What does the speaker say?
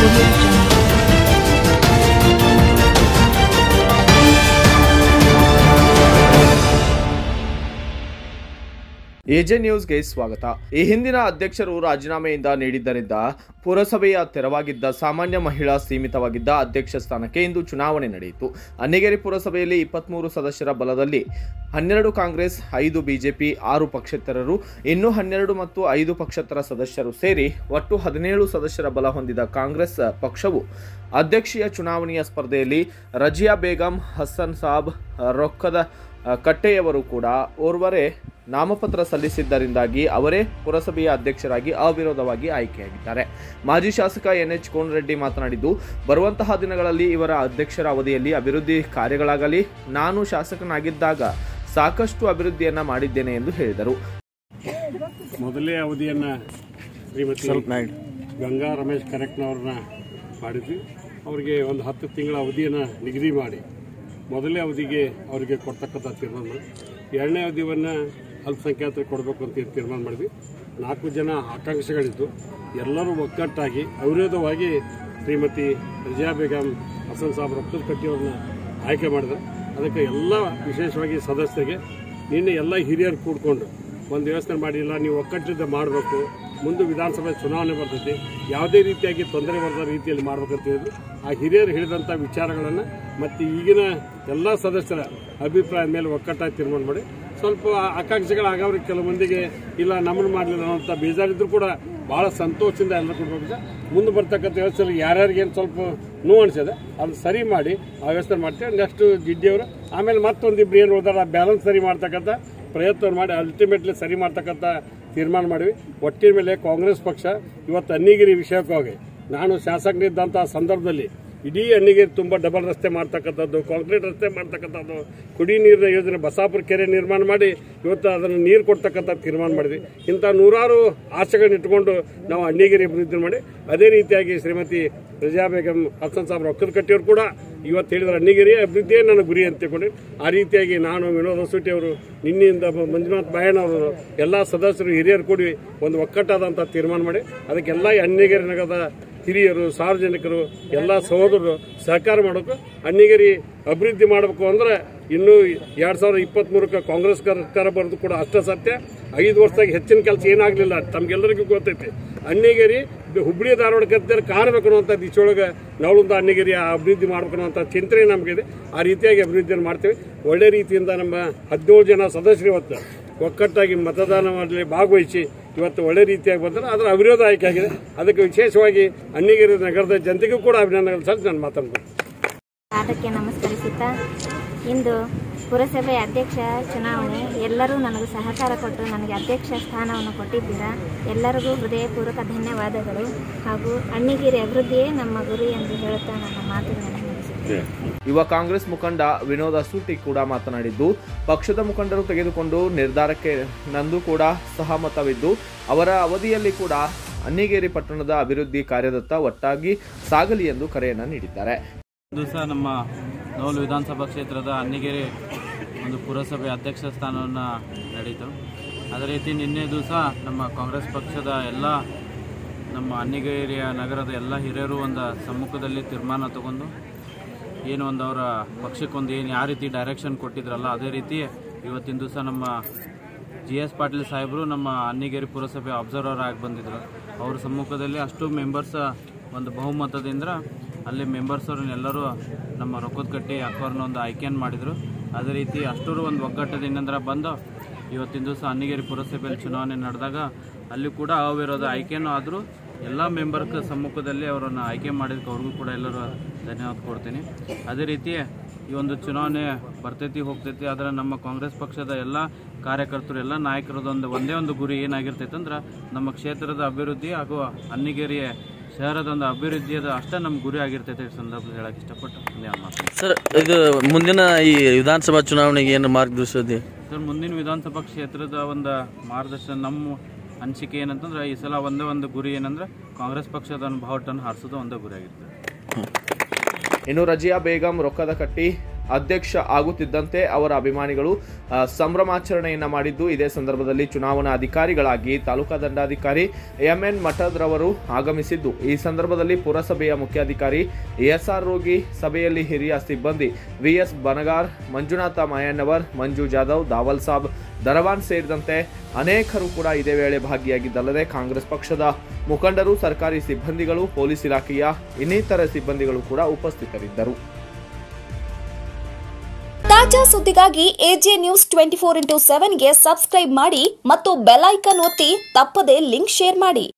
audio jungle. AJ ನ್ಯೂಸ್ಗೆ ಸ್ವಾಗತ ಈ ಹಿಂದಿನ ಅಧ್ಯಕ್ಷರು ರಾಜೀನಾಮೆಯಿಂದ ನೀಡಿದ್ದರಿಂದ ಪುರಸಭೆಯ ತೆರವಾಗಿದ್ದ ಸಾಮಾನ್ಯ ಮಹಿಳಾ ಸೀಮಿತವಾಗಿದ್ದ ಅಧ್ಯಕ್ಷ ಸ್ಥಾನಕ್ಕೆ ಇಂದು ಚುನಾವಣೆ ನಡೆಯಿತು ಅನ್ನಿಗೇರಿ ಪುರಸಭೆಯಲ್ಲಿ ಇಪ್ಪತ್ಮೂರು ಸದಸ್ಯರ ಬಲದಲ್ಲಿ ಹನ್ನೆರಡು ಕಾಂಗ್ರೆಸ್ ಐದು ಬಿಜೆಪಿ ಆರು ಪಕ್ಷೇತರರು ಇನ್ನೂ ಹನ್ನೆರಡು ಮತ್ತು ಐದು ಪಕ್ಷೇತರ ಸದಸ್ಯರು ಸೇರಿ ಒಟ್ಟು ಹದಿನೇಳು ಸದಸ್ಯರ ಬಲ ಹೊಂದಿದ ಕಾಂಗ್ರೆಸ್ ಪಕ್ಷವು ಅಧ್ಯಕ್ಷೀಯ ಚುನಾವಣೆಯ ಸ್ಪರ್ಧೆಯಲ್ಲಿ ರಜಿಯಾ ಬೇಗಂ ಹಸನ್ ಸಾಬ್ ರೊಕ್ಕದ ಆ, ಕಟ್ಟೆಯವರು ಕೂಡ ಓರ್ವರೇ ನಾಮಪತ್ರ ಸಲ್ಲಿಸಿದ್ದರಿಂದಾಗಿ ಅವರೇ ಪುರಸಭೆಯ ಅಧ್ಯಕ್ಷರಾಗಿ ಅವಿರೋಧವಾಗಿ ಆಯ್ಕೆಯಾಗಿದ್ದಾರೆ ಮಾಜಿ ಶಾಸಕ ಎನ್ ಎಚ್ ಕೋನರೆಡ್ಡಿ ಮಾತನಾಡಿದ್ದು ಬರುವಂತಹ ದಿನಗಳಲ್ಲಿ ಇವರ ಅಧ್ಯಕ್ಷರ ಅವಧಿಯಲ್ಲಿ ಅಭಿವೃದ್ಧಿ ಕಾರ್ಯಗಳಾಗಲಿ ನಾನು ಶಾಸಕನಾಗಿದ್ದಾಗ ಸಾಕಷ್ಟು ಅಭಿವೃದ್ಧಿಯನ್ನ ಮಾಡಿದ್ದೇನೆ ಎಂದು ಹೇಳಿದರು ಮೊದಲೇ ಅವಧಿಯನ್ನು ಶ್ರೀಮತಿ ಗಂಗಾ ರಮೇಶ್ ಕರೆಕ್ಟ್ನವ್ರನ್ನ ಮಾಡಿದ್ವಿ ಅವರಿಗೆ ಒಂದು ಹತ್ತು ತಿಂಗಳ ಅವಧಿಯನ್ನು ನಿಗದಿ ಮಾಡಿ ಮೊದಲನೇ ಅವಧಿಗೆ ಅವರಿಗೆ ಕೊಡ್ತಕ್ಕಂಥ ತೀರ್ಮಾನ ಮಾಡಿ ಎರಡನೇ ಅವಧಿಯನ್ನು ಅಲ್ಪಸಂಖ್ಯಾತರಿಗೆ ಕೊಡಬೇಕು ಅಂತ ಹೇಳಿ ತೀರ್ಮಾನ ಮಾಡಿದ್ವಿ ನಾಲ್ಕು ಜನ ಆಕಾಂಕ್ಷಿಗಳಿದ್ದು ಎಲ್ಲರೂ ಒಗ್ಗಟ್ಟಾಗಿ ಅವಿರೋಧವಾಗಿ ಶ್ರೀಮತಿ ರಜಾ ಬೇಗಂ ಹಸನ್ ಸಾಬ್ ರಕ್ತದ ಕಟ್ಟಿಯವ್ರನ್ನ ಆಯ್ಕೆ ಮಾಡಿದ್ರು ಅದಕ್ಕೆ ಎಲ್ಲ ವಿಶೇಷವಾಗಿ ಸದಸ್ಯರಿಗೆ ನಿನ್ನೆ ಎಲ್ಲ ಹಿರಿಯರು ಕೂಡ್ಕೊಂಡು ಒಂದು ಯೋಚನೆ ಮಾಡಿಲ್ಲ ನೀವು ಒಕ್ಕಟ್ಟಿಂದ ಮಾಡಬೇಕು ಮುಂದೆ ವಿಧಾನಸಭೆ ಚುನಾವಣೆ ಬರ್ತೈತಿ ಯಾವುದೇ ರೀತಿಯಾಗಿ ತೊಂದರೆ ಬರದ ರೀತಿಯಲ್ಲಿ ಮಾಡ್ಬೇಕಂತ ಹೇಳಿದ್ರು ಆ ಹಿರಿಯರು ಹೇಳಿದಂಥ ವಿಚಾರಗಳನ್ನು ಮತ್ತು ಈಗಿನ ಎಲ್ಲ ಸದಸ್ಯರ ಅಭಿಪ್ರಾಯದ ಮೇಲೆ ಒಕ್ಕಟ್ಟಾಗಿ ತೀರ್ಮಾನ ಮಾಡಿ ಸ್ವಲ್ಪ ಆಕಾಂಕ್ಷೆಗಳಾಗವ್ರಿಗೆ ಕೆಲವು ಮಂದಿಗೆ ಇಲ್ಲ ನಮ್ಮನ್ನು ಮಾಡಲಿಲ್ಲ ಅಂತ ಬೇಜಾರಿದ್ರು ಕೂಡ ಭಾಳ ಸಂತೋಷದಿಂದ ಎಲ್ಲರೂ ಕೊಡ್ಬೇಕು ಮುಂದೆ ಬರ್ತಕ್ಕಂಥ ವ್ಯವಸ್ಥೆಯಲ್ಲಿ ಯಾರ್ಯಾರಿಗೆ ಏನು ಸ್ವಲ್ಪ ನೋವು ಅನಿಸಿದೆ ಅದನ್ನ ಸರಿ ಮಾಡಿ ಆ ವ್ಯವಸ್ಥೆ ಮಾಡ್ತೇವೆ ನೆಕ್ಸ್ಟ್ ಜಿಡ್ಡಿಯವರು ಆಮೇಲೆ ಮತ್ತೊಂದಿಬ್ರು ಏನು ಹೋದಾರ ಬ್ಯಾಲೆನ್ಸ್ ಸರಿ ಮಾಡ್ತಕ್ಕಂಥ ಪ್ರಯತ್ನ ಮಾಡಿ ಅಲ್ಟಿಮೇಟ್ಲಿ ಸರಿ ಮಾಡ್ತಕ್ಕಂಥ ತೀರ್ಮಾನ ಮಾಡಿವಿ ಒಟ್ಟಿನ ಮೇಲೆ ಕಾಂಗ್ರೆಸ್ ಪಕ್ಷ ಇವತ್ತು ಅನ್ನಿಗಿರಿ ವಿಷಯಕ್ಕಾಗಿ ನಾನು ಶಾಸಕನಿದ್ದಂಥ ಸಂದರ್ಭದಲ್ಲಿ ಇಡೀ ಅನ್ನಿಗಿರಿ ತುಂಬ ಡಬಲ್ ರಸ್ತೆ ಮಾಡ್ತಕ್ಕಂಥದ್ದು ಕಾಂಕ್ರೀಟ್ ರಸ್ತೆ ಮಾಡ್ತಕ್ಕಂಥದ್ದು ಕುಡಿ ನೀರಿನ ಯೋಜನೆ ಬಸಾಪುರ ಕೆರೆ ನಿರ್ಮಾಣ ಮಾಡಿ ಇವತ್ತು ಅದನ್ನು ನೀರು ಕೊಡ್ತಕ್ಕಂಥ ತೀರ್ಮಾನ ಮಾಡಿದ್ವಿ ಇಂಥ ನೂರಾರು ಆಸೆಗಳನ್ನ ಇಟ್ಕೊಂಡು ನಾವು ಅನ್ನಿಗಿರಿ ಅಭಿವೃದ್ಧಿ ಮಾಡಿ ಅದೇ ರೀತಿಯಾಗಿ ಶ್ರೀಮತಿ ರಜಾ ಬೇಗಂ ಹಸನ್ ಸಾಬ್ ರೊಕ್ಕದ ಕಟ್ಟಿಯವರು ಕೂಡ ಇವತ್ತು ಹೇಳಿದ್ರೆ ಅನ್ನಿಗಿರಿ ಅಭಿವೃದ್ಧಿಯೇ ನನ್ನ ಗುರಿ ಅಂತ ತಿಳ್ಕೊಂಡು ಆ ರೀತಿಯಾಗಿ ನಾನು ವಿನೋದ್ ಹೊಸೂಟಿ ಅವರು ನಿನ್ನೆಯಿಂದ ಬ- ಮಂಜುನಾಥ್ ಬಾಯಣ್ಣವರು ಎಲ್ಲ ಸದಸ್ಯರು ಹಿರಿಯರು ಕೂಡಿ ಒಂದು ಒಕ್ಕಟ್ಟಾದಂಥ ತೀರ್ಮಾನ ಮಾಡಿ ಅದಕ್ಕೆಲ್ಲ ಅನ್ನಿಗೇರಿ ನಗರದ ಹಿರಿಯರು ಸಾರ್ವಜನಿಕರು ಎಲ್ಲ ಸಹೋದರರು ಸಹಕಾರ ಮಾಡಬೇಕು ಅನ್ನಿಗೇರಿ ಅಭಿವೃದ್ಧಿ ಮಾಡಬೇಕು ಅಂದ್ರೆ ಇನ್ನೂ ಎರಡ್ ಸಾವಿರದ ಇಪ್ಪತ್ತ್ಮೂರಕ್ಕೆ ಕಾಂಗ್ರೆಸ್ ಸರ್ಕಾರ ಬರೋದು ಕೂಡ ಅಷ್ಟ ಸತ್ಯ ಐದು ವರ್ಷದಾಗ ಹೆಚ್ಚಿನ ಕೆಲಸ ಏನಾಗಲಿಲ್ಲ ತಮ್ಗೆಲ್ಲರಿಗೂ ಗೊತ್ತೈತಿ ಅನ್ನಿಗೇರಿ ಹುಬ್ಬಳ್ಳಿ ಧಾರವಾಡ ಕತ್ತಿದ್ರೆ ಕಾಣಬೇಕು ಅನ್ನೋಂಥ ದಿಶೆಯೊಳಗೆ ನಾವೊಂದು ಅನ್ನಿಗೇರಿ ಅಭಿವೃದ್ಧಿ ಮಾಡಬೇಕು ಅನ್ನೋಂಥ ಚಿಂತನೆ ನಮಗಿದೆ ಆ ರೀತಿಯಾಗಿ ಅಭಿವೃದ್ಧಿಯನ್ನು ಮಾಡ್ತೇವೆ ಒಳ್ಳೆ ರೀತಿಯಿಂದ ನಮ್ಮ ಹದಿನೇಳು ಜನ ಸದಸ್ಯರು ಇವತ್ತು ಒಕ್ಕಟ್ಟಾಗಿ ಮತದಾನ ಮಾಡಲಿ ಭಾಗವಹಿಸಿ ಇವತ್ತು ಒಳ್ಳೆ ರೀತಿಯಾಗಿ ಬಂದರೆ ಅದರ ಅವಿರೋಧ ಆಯ್ಕೆ ಆಗಿದೆ ಅದಕ್ಕೆ ವಿಶೇಷವಾಗಿ ಅನ್ನಿಗೇರಿ ನಗರದ ಜನತೆಗೂ ಕೂಡ ಅಭಿನಂದನೆಗಳು ಸಲ್ಲಿಸಿ ನಾನು ಮಾತಾಡ್ಬೋದು ಪಾದಕ್ಕೆ ನಮಸ್ಕರಿಸುತ್ತಾ ಇಂದು ಪುರಸಭೆ ಅಧ್ಯಕ್ಷ ಚುನಾವಣೆ ಎಲ್ಲರೂ ನನಗೆ ಸಹಕಾರ ಕೊಟ್ಟು ನನಗೆ ಅಧ್ಯಕ್ಷ ಸ್ಥಾನವನ್ನು ಕೊಟ್ಟಿದ್ದೀರಾ ಎಲ್ಲರಿಗೂ ಹೃದಯಪೂರ್ವಕ ಧನ್ಯವಾದಗಳು ಹಾಗೂ ಅಣ್ಣಿಗಿರಿ ಅಭಿವೃದ್ಧಿಯೇ ನಮ್ಮ ಗುರಿ ಎಂದು ಹೇಳುತ್ತಾ ನನ್ನ ಮಾತುಗಳನ್ನು ಮುಗಿಸುತ್ತೇನೆ ಯುವ ಕಾಂಗ್ರೆಸ್ ಮುಖಂಡ ವಿನೋದ್ ಅಸೂಟಿ ಕೂಡ ಮಾತನಾಡಿದ್ದು ಪಕ್ಷದ ಮುಖಂಡರು ತೆಗೆದುಕೊಂಡು ನಿರ್ಧಾರಕ್ಕೆ ನಂದು ಕೂಡ ಸಹಮತವಿದ್ದು ಅವರ ಅವಧಿಯಲ್ಲಿ ಕೂಡ ಅನ್ನಿಗೇರಿ ಪಟ್ಟಣದ ಅಭಿವೃದ್ಧಿ ಕಾರ್ಯದತ್ತ ಒಟ್ಟಾಗಿ ಸಾಗಲಿ ಎಂದು ಕರೆಯನ್ನು ನೀಡಿದ್ದಾರೆ ದಿವಸ ನಮ್ಮ ನವಲು ವಿಧಾನಸಭಾ ಕ್ಷೇತ್ರದ ಅನ್ನಿಗೇರಿ ಒಂದು ಪುರಸಭೆ ಅಧ್ಯಕ್ಷ ಸ್ಥಾನವನ್ನು ನಡೀತು ಅದೇ ರೀತಿ ನಿನ್ನೆ ದಿವಸ ನಮ್ಮ ಕಾಂಗ್ರೆಸ್ ಪಕ್ಷದ ಎಲ್ಲ ನಮ್ಮ ಅನ್ನಿಗೇರಿಯ ನಗರದ ಎಲ್ಲ ಹಿರಿಯರು ಒಂದು ಸಮ್ಮುಖದಲ್ಲಿ ತೀರ್ಮಾನ ತಗೊಂಡು ಏನು ಒಂದು ಅವರ ಪಕ್ಷಕ್ಕೊಂದು ಏನು ಯಾವ ರೀತಿ ಡೈರೆಕ್ಷನ್ ಕೊಟ್ಟಿದ್ರಲ್ಲ ಅದೇ ರೀತಿ ಇವತ್ತಿನ ದಿವಸ ನಮ್ಮ ಜಿ ಎಸ್ ಪಾಟೀಲ್ ಸಾಹೇಬರು ನಮ್ಮ ಅನ್ನಿಗೇರಿ ಪುರಸಭೆ ಅಬ್ಸರ್ವರ್ ಆಗಿ ಬಂದಿದ್ದರು ಅವ್ರ ಸಮ್ಮುಖದಲ್ಲಿ ಅಷ್ಟು ಮೆಂಬರ್ಸ್ ಒಂದು ಬಹುಮತದಿಂದ ಅಲ್ಲಿ ಮೆಂಬರ್ಸ್ ಎಲ್ಲರೂ ನಮ್ಮ ರೊಕ್ಕದ ಕಟ್ಟಿ ಅಕ್ಕವ್ರನ್ನ ಒಂದು ಆಯ್ಕೆಯನ್ನು ಮಾಡಿದರು ಅದೇ ರೀತಿ ಅಷ್ಟರು ಒಂದು ಒಗ್ಗಟ್ಟದಿಂದ ಬಂದು ಇವತ್ತಿನ ದಿವಸ ಅನ್ನಿಗೇರಿ ಪುರಸಭೆಯಲ್ಲಿ ಚುನಾವಣೆ ನಡೆದಾಗ ಅಲ್ಲಿ ಕೂಡ ಅವಿರೋಧ ಆಯ್ಕೆನೂ ಆದರೂ ಎಲ್ಲ ಮೆಂಬರ್ಕ ಸಮ್ಮುಖದಲ್ಲಿ ಅವರನ್ನು ಆಯ್ಕೆ ಮಾಡಿದ್ದಕ್ಕೆ ಅವ್ರಿಗೂ ಕೂಡ ಎಲ್ಲರೂ ಧನ್ಯವಾದ ಕೊಡ್ತೀನಿ ಅದೇ ರೀತಿ ಈ ಒಂದು ಚುನಾವಣೆ ಬರ್ತೈತಿ ಹೋಗ್ತೈತಿ ಆದರೆ ನಮ್ಮ ಕಾಂಗ್ರೆಸ್ ಪಕ್ಷದ ಎಲ್ಲ ಕಾರ್ಯಕರ್ತರು ಎಲ್ಲ ನಾಯಕರದೊಂದು ಒಂದೇ ಒಂದು ಗುರಿ ಏನಾಗಿರ್ತೈತೆ ಅಂದ್ರೆ ನಮ್ಮ ಕ್ಷೇತ್ರದ ಅಭಿವೃದ್ಧಿ ಹಾಗೂ ಅನ್ನಿಗೇರಿ ಶಹರದ ಒಂದು ಅಭಿವೃದ್ಧಿಯದ ಅಷ್ಟೇ ನಮ್ಮ ಗುರಿ ಆಗಿರ್ತೈತೆ ಈ ಸಂದರ್ಭದಲ್ಲಿ ಹೇಳಕ್ಕೆ ಇಷ್ಟಪಟ್ಟು ಧನ್ಯವಾದ ಮಾತು ಸರ್ ಇದು ಮುಂದಿನ ಈ ವಿಧಾನಸಭಾ ಚುನಾವಣೆಗೆ ಏನು ಮಾರ್ಗದರ್ಶನ ಸರ್ ಮುಂದಿನ ವಿಧಾನಸಭಾ ಕ್ಷೇತ್ರದ ಒಂದು ಮಾರ್ಗದರ್ಶನ ನಮ್ಮ ಅನಿಸಿಕೆ ಏನಂತಂದ್ರೆ ಈ ಸಲ ಒಂದೇ ಒಂದು ಗುರಿ ಏನಂದ್ರೆ ಕಾಂಗ್ರೆಸ್ ಪಕ್ಷದ ಒಂದು ಬಾವುಟನ್ನು ಹಾರಿಸೋದು ಒಂದೇ ಗುರಿ ಆಗಿರ್ತದೆ ಇನ್ನು ರಜಿಯಾ ಬೇಗಂ ರೊಕ್ಕದ ಕಟ್ಟಿ ಅಧ್ಯಕ್ಷ ಆಗುತ್ತಿದ್ದಂತೆ ಅವರ ಅಭಿಮಾನಿಗಳು ಆ, ಸಂಭ್ರಮಾಚರಣೆಯನ್ನ ಮಾಡಿದ್ದು ಇದೇ ಸಂದರ್ಭದಲ್ಲಿ ಚುನಾವಣಾ ಅಧಿಕಾರಿಗಳಾಗಿ ತಾಲೂಕಾ ದಂಡಾಧಿಕಾರಿ ಎಂಎನ್ ಮಠದ್ರವರು ಆಗಮಿಸಿದ್ದು ಈ ಸಂದರ್ಭದಲ್ಲಿ ಪುರಸಭೆಯ ಮುಖ್ಯಾಧಿಕಾರಿ ಎಸ್ಆರ್ ರೋಗಿ ಸಭೆಯಲ್ಲಿ ಹಿರಿಯ ಸಿಬ್ಬಂದಿ ವಿಎಸ್ ಬನಗಾರ್ ಮಂಜುನಾಥ ಮಾಯಣ್ಣವರ್ ಮಂಜು ಜಾಧವ್ ದಾವಲ್ ಸಾಬ್ ದರವಾನ್ ಸೇರಿದಂತೆ ಅನೇಕರು ಕೂಡ ಇದೇ ವೇಳೆ ಭಾಗಿಯಾಗಿದ್ದಲ್ಲದೆ ಕಾಂಗ್ರೆಸ್ ಪಕ್ಷದ ಮುಖಂಡರು ಸರ್ಕಾರಿ ಸಿಬ್ಬಂದಿಗಳು ಪೊಲೀಸ್ ಇಲಾಖೆಯ ಇನ್ನಿತರ ಸಿಬ್ಬಂದಿಗಳು ಕೂಡ ಉಪಸ್ಥಿತರಿದ್ದರು ತಾಜಾ ಸುದ್ದಿಗಾಗಿ AJ News twenty four into ಸೆವೆನ್ಗೆ ಸಬ್ಸ್ಕ್ರೈಬ್ ಮಾಡಿ ಮತ್ತು ಬೆಲ್ ಐಕನ್ ಒತ್ತಿ ತಪ್ಪದೇ ಲಿಂಕ್ ಶೇರ್ ಮಾಡಿ